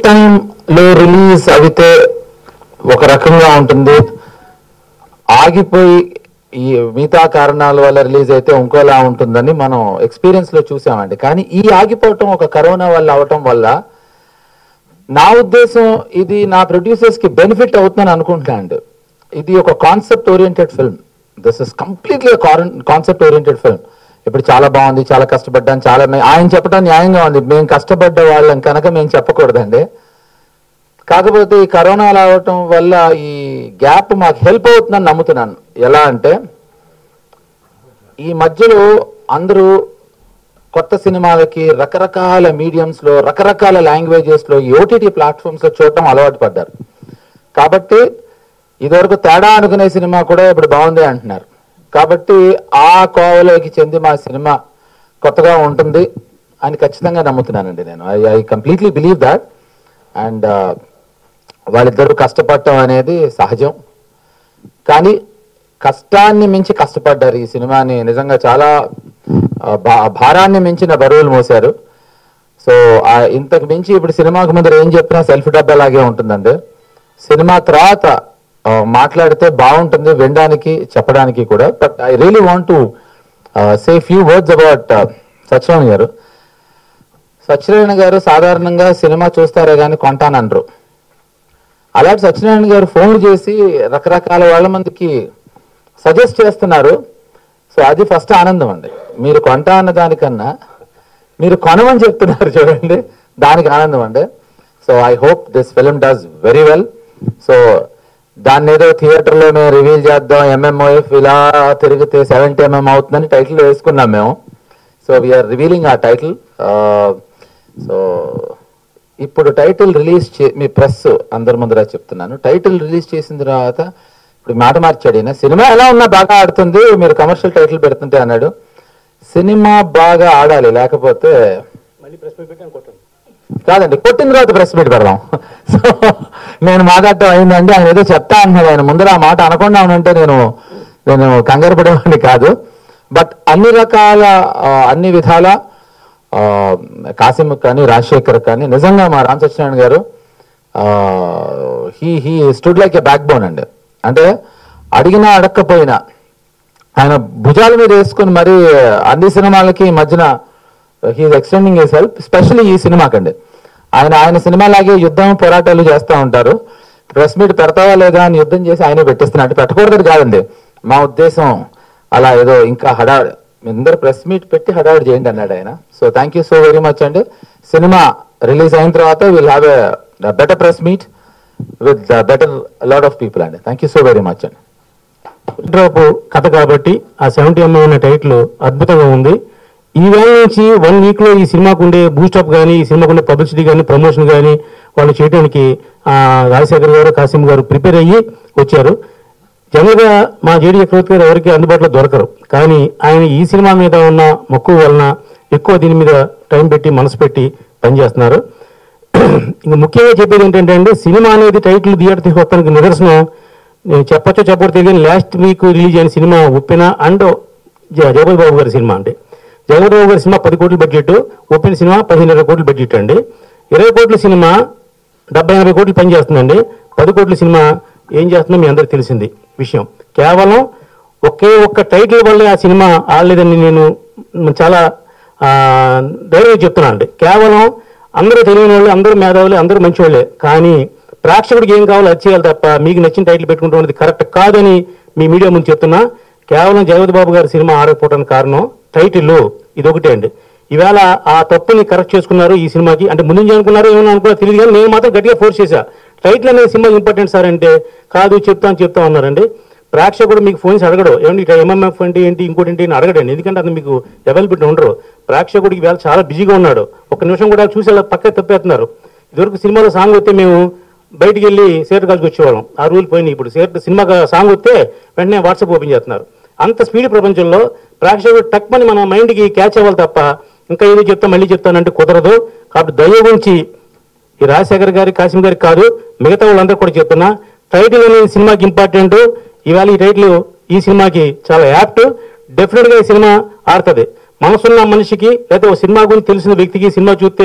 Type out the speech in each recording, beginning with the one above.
టైంలో రిలీజ్ అయితే ఒక రకంగా ఉంటుంది ఆగిపోయి ఈ మిగతా కారణాల వల్ల రిలీజ్ అయితే ఇంకోలా ఉంటుందని మనం ఎక్స్పీరియన్స్ లో చూసామండి కానీ ఈ ఆగిపోవటం ఒక కరోనా వల్ల అవటం వల్ల నా ఉద్దేశం ఇది నా ప్రొడ్యూసర్స్ కి బెనిఫిట్ అవుతుందని అనుకుంటున్నా అండి ఇది ఒక concept oriented film this is completely concept oriented film ఇప్పుడు చాలా బాగుంది చాలా కష్టపడ్డాను చాలా మే- ఆయన చెప్పడం న్యాయంగా ఉంది మేము కష్టపడ్డ వాళ్ళం కనుక మేము చెప్పకూడదండి కాకపోతే ఈ కరోనా రావటం వల్ల ఈ గ్యాప్ మాకు హెల్ప్ అవుతుందని నమ్ముతున్నాను ఎలా అంటే ఈ మధ్యలో అందరూ కొత్త సినిమాలకి రకరకాల మీడియంస్ లో రకరకాల లాంగ్వేజెస్ లో ఓటీటీ ప్లాట్ఫామ్స్ లో చూడటం అలవాటు పడ్డారు కాబట్టి ఇదివరకు తేడా అనుకునే సినిమా కూడా ఇప్పుడు బాగుంది అంటున్నారు కాబట్టి ఆ కోవలోకి చెంది మా సినిమా కొత్తగా ఉంటుంది అని ఖచ్చితంగా నమ్ముతున్నానండి నేను I I completely believe that అండ్ వాళ్ళిద్దరూ కష్టపడటం అనేది సహజం కానీ కష్టాన్ని మించి కష్టపడ్డారు ఈ సినిమాని నిజంగా చాలా ఆ, భా- భారాన్ని మించిన బరువులు మోశారు సో ఆ ఇంతకు మించి ఇప్పుడు సినిమాకు ముందర ఏం చెప్పినా సెల్ఫ్ డబ్బా లాగే ఉంటుందండి సినిమా తర్వాత ఆ, మాట్లాడితే బాగుంటుంది వినడానికి చెప్పడానికి కూడా but I really want to say few words about Satyanarayana garu Satyanarayana గారు సాధారణంగా సినిమా చూస్తారే కానీ కొంటాననరు అలాంటి సత్యనారాయణ గారు ఫోన్ చేసి రకరకాల వాళ్ళ మందికి సజెస్ట్ చేస్తున్నారు సో అది ఫస్ట్ ఆనందం అండి మీరు కొంటా అన్న దానికన్నా మీరు కొనమని చెప్తున్నారు చూడండి దానికి ఆనందం అండి so I hope this film does very well so దాన్ని ఏదో థియేటర్లో మేము రివీల్ చేద్దాం ఎంఎంఓఎఫ్ ఇలా తిరిగితే సెవెంటీ ఎంఎం అవుతుందని టైటిల్ వేసుకున్నాం మేము సో వీఆర్ రివీలింగ్ ఆ టైటిల్ సో ఇప్పుడు టైటిల్ రిలీజ్ చే మీ ప్రెస్ అందరి ముందర చెప్తున్నాను టైటిల్ రిలీజ్ చేసిన తర్వాత ఇప్పుడు మాట మార్చాడు ఈయన సినిమా ఎలా ఉన్నా బాగా ఆడుతుంది మీరు కమర్షియల్ టైటిల్ పెడుతుంటే అన్నాడు సినిమా బాగా ఆడాలి లేకపోతే కాదండి కొట్టిన తర్వాత ప్రెస్ మీట్ పెడదాం సో నేను మాట్లాడటం అయిందండి ఆయన ఏదో చెప్తా అంటున్నాడు ఆయన ముందర ఆ మాట అనకుండా ఉంటే నేను నేను కంగారు పడేవాడిని కాదు బట్ అన్ని రకాల ఆ, అన్ని విధాల ఆ, కాసిం కానీ రాజశేఖర్ కానీ నిజంగా మా Ram Satyanarayana garu he he stood like a backbone అండి అంటే అడిగినా అడగకపోయినా ఆయన భుజాల మీద వేసుకుని మరి అన్ని సినిమాలకి ఈ మధ్యన he's extending his help specially ఈ సినిమాకండి ఆయన ఆయన సినిమాలాగే యుద్ధం పోరాటాలు చేస్తూ ఉంటారు ప్రెస్ మీట్ పెడతావా లేదా అని యుద్ధం చేసి ఆయనే పెట్టిస్తున్నట్టు పెట్టకూడదు కాదండి మా ఉద్దేశం అలా ఏదో ఇంకా హడావిడి అందరు ప్రెస్ మీట్ పెట్టి హడావిడి చేయండి అన్నాడు ఆయన so thank you so very much అండి సినిమా రిలీజ్ అయిన తర్వాత will have a better press meet with better lot of people అండి thank you so very much అండి డ్రాప్ కథ కాబట్టి ఆ సెవెంటీ ఎంఎం అనే టైటిల్ అద్భుతంగా ఉంది ఈ వేళ నుంచి వన్ వీక్ లో ఈ సినిమాకు ఉండే బూస్టప్ కానీ ఈ సినిమాకు ఉండే పబ్లిసిటీ కానీ ప్రమోషన్ కానీ వాళ్ళు చేయడానికి ఆ, రాజశేఖర్ గారు కాసిం గారు ప్రిపేర్ అయ్యి వచ్చారు జనరల్ గా మా జేడీ చక్రవర్తి గారు ఎవరికి అందుబాటులో దొరకరు కానీ ఆయన ఈ సినిమా మీద ఉన్న మక్కువ వలన ఎక్కువ దీని మీద టైం పెట్టి మనసు పెట్టి పనిచేస్తున్నారు ఇంకా ముఖ్యంగా చెప్పేది ఏంటంటే అండి సినిమా అనేది టైటిల్ థియేటర్ తీసుకొస్తానికి నిదర్శనం నేను చెప్పచ్చో చెప్పకూడదు తెలియదు లాస్ట్ వీక్ రిలీజ్ అయిన సినిమా ఉప్పెన అండ్ జ- జగపతి బాబు గారి సినిమా అండి జగపతి బాబు గారి సినిమా పది కోట్ల బడ్జెట్ ఉప్పెన సినిమా పదిహేను ఇరవై కోట్ల బడ్జెట్ అండి ఇరవై కోట్ల సినిమా డెబ్బై ఎనభై కోట్లు పని చేస్తుందండి పది కోట్ల సినిమా ఏం చేస్తుందో మీ అందరికి తెలిసింది విషయం కేవలం ఒకే ఒక్క టైటిల్ వల్లే ఆ సినిమా ఆడలేదని నేను చాలా ఆ, ధైర్యంగా చెప్తున్నాను అండి కేవలం అందరూ తెలియని వాళ్ళు అందరూ మేధావులు అందరూ మంచి వాళ్ళే కానీ ప్రేక్షకుడికి ఏం కావాలో అది చేయాలి తప్ప మీకు నచ్చిన టైటిల్ పెట్టుకుంటూ ఉన్నది కరెక్ట్ కాదని మీ మీడియా ముందు చెప్తున్నా కేవలం జగత్ బాబు గారి సినిమా ఆడకపోవడానికి కారణం టైటిల్ ఇది ఒకటే అండి ఈవేళ ఆ తప్పుని కరెక్ట్ చేసుకున్నారు ఈ సినిమాకి అంటే ముందు నుంచి అనుకున్నారు ఏమన్నా అనుకున్నా తెలియదు కానీ నేను మాత్రం గట్టిగా ఫోర్స్ చేశా టైటిల్ అనేది సినిమా ఇంపార్టెంట్ సార్ అంటే కాదు చెప్తాను చెప్తా ఉన్నారండి ప్రేక్షకుడు మీకు ఫోన్స్ అడగడు ఏమండి ఇట్లా ఎంఎంఎఫ్ అంటే ఏంటి ఇంకోటి ఏంటి అని అడగడండి ఎందుకంటే అతను మీకు అవైలబిలిటీ ఉండరు ప్రేక్షకుడికి వేళ చాలా బిజీగా ఉన్నాడు ఒక నిమిషం కూడా చూసి అలా పక్క తప్పేస్తున్నారు ఇదివరకు సినిమాలో సాంగ్ వస్తే మేము బయటికి వెళ్ళి సేట్ కలిసి వచ్చేవాళ్ళం ఆ రూల్ పోయినాయి ఇప్పుడు సేట్ సినిమా సాంగ్ వస్తే వెంటనే వాట్సాప్ ఓపెన్ చేస్తున్నారు అంత స్పీడ్ ప్రపంచంలో ప్రేక్షకుడు టక్మని మన మైండ్కి క్యాచ్ అవ్వాలి తప్ప ఇంకా ఏదో చెప్తా మళ్ళీ చెప్తానంటే కుదరదు కాబట్టి దయ ఉంచి ఈ రాజశేఖర్ గారి కాసిం గారికి కాదు మిగతా వాళ్ళందరూ కూడా చెప్తున్నా టైటిల్ అనేది సినిమాకి ఇంపార్టెంట్ ఇవాళ ఈ టైటిల్ ఈ సినిమాకి చాలా యాప్ట్ డెఫినెట్ గా ఈ సినిమా ఆడుతుంది మనసున్న మనిషికి లేదా ఒక సినిమా గురించి తెలిసిన వ్యక్తికి సినిమా చూస్తే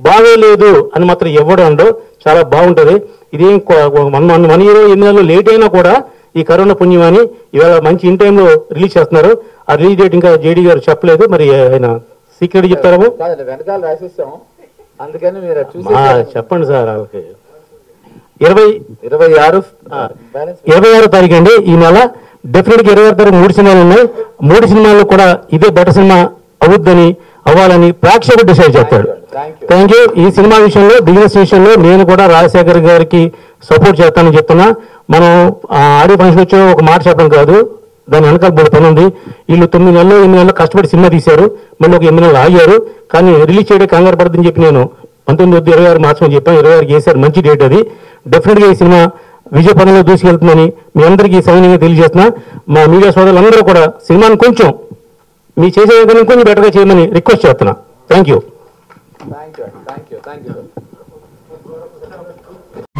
బాగోలేదు అని మాత్రం ఎవడు అండో చాలా బాగుంటది ఇదేం కొ- వన్ వన్ వన్ ఇయర్ ఎన్ని నెలలు లేట్ అయినా కూడా ఈ కరోనా పుణ్యం అని ఇవాళ మంచి ఇన్ టైంలో రిలీజ్ చేస్తున్నారు ఆ రిలీజ్ డేట్ ఇంకా జేడీ గారు చెప్పలేదు మరి ఆయన సీక్రెట్ చెప్తారేమో కాదండి వెనకాల రాసేసాం అందుకని మీరు అది మా చూసేసారు. చెప్పండి సార్ వాళ్ళకి ఇరవై ఇరవై ఆరు బ్యాలెన్స్ ఇరవై ఆరో తారీఖు అండి ఈ నెల డెఫినెట్ గా ఇరవై ఆరు తారీఖు మూడు సినిమాలు ఉన్నాయి మూడు సినిమాల్లో కూడా ఇదే బెటర్ సినిమా అవుద్దని అవ్వాలని ప్రేక్షకుడు డిసైడ్ చేస్తాడు Thank you. థ్యాంక్ యూ ఈ సినిమా విషయంలో బిజినెస్ విషయంలో నేను కూడా రాజశేఖర్ గారికి సపోర్ట్ చేస్తానని చెప్తున్నా మనం ఆ ఆడియో ఫంక్షన్ వచ్చి ఒక మాట చెప్పడం కాదు దాని వెనకాల మూడు పని ఉంది వీళ్ళు తొమ్మిది నెలలు ఎనిమిది నెలలు కష్టపడి సినిమా తీశారు మళ్ళీ ఒక ఎనిమిది నెలలు ఆగారు కానీ రిలీజ్ చేయడం కంగారు పడుతుందని చెప్పి నేను పంతొమ్మిది వద్దు ఇరవై ఆరు మార్చమని చెప్పాను ఇరవై ఆరుకి వేశారు మంచి డేట్ అది డెఫినెట్గా ఈ సినిమా విజయపదంలో దూసుకెళ్తుందని మీ అందరికీ సౌన్యంగా తెలియజేస్తున్నా మా మీడియా సోదరులందరూ కూడా సినిమాని కొంచెం మీ చేసే విధానం కొంచెం బెటర్గా చేయమని రిక్వెస్ట్ చేస్తున్నా thank you thank you thank you thank you